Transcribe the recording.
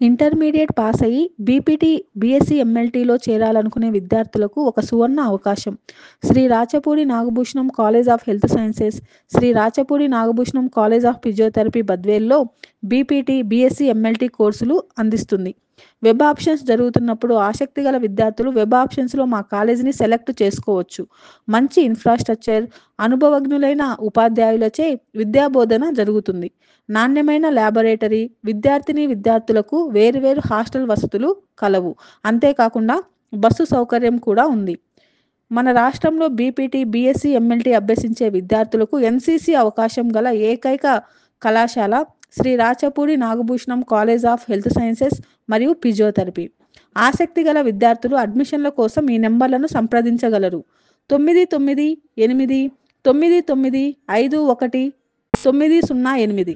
Intermediate pass అయ్యి BPT, BSc ఎంఎల్టీలో చేరాలనుకునే విద్యార్థులకు ఒక సువర్ణ అవకాశం. Shri Rachapudi Nagabhushanam college of health sciences, Shri Rachapudi Nagabhushanam college of physiotherapy బద్వేల్లో బీపీటీ, బీఎస్సీ ఎంఎల్టీ కోర్సులు అందిస్తుంది. వెబ్ ఆప్షన్స్ జరుగుతున్నప్పుడు ఆసక్తి గల విద్యార్థులు వెబ్ ఆప్షన్స్లో మా కాలేజీని సెలెక్ట్ చేసుకోవచ్చు. మంచి ఇన్ఫ్రాస్ట్రక్చర్, అనుభవజ్ఞులైన ఉపాధ్యాయులచే విద్యాబోధన జరుగుతుంది. నాణ్యమైన లాబొరేటరీ, విద్యార్థినీ విద్యార్థులకు వేర్వేరు హాస్టల్ వసతులు కలవు. అంతేకాకుండా బస్సు సౌకర్యం కూడా ఉంది. మన రాష్ట్రంలో బీపీటీ, బీఎస్సీ ఎంఎల్టీ అభ్యసించే విద్యార్థులకు ఎన్సీసీ అవకాశం గల ఏకైక కళాశాల Shri Rachapudi Nagabhushanam college of health sciences మరియు ఫిజియోథెరపీ. ఆసక్తి గల విద్యార్థులు అడ్మిషన్ల కోసం ఈ నెంబర్లను సంప్రదించగలరు. తొమ్మిది తొమ్మిది ఎనిమిది తొమ్మిది తొమ్మిది ఐదు ఒకటి తొమ్మిది సున్నా ఎనిమిది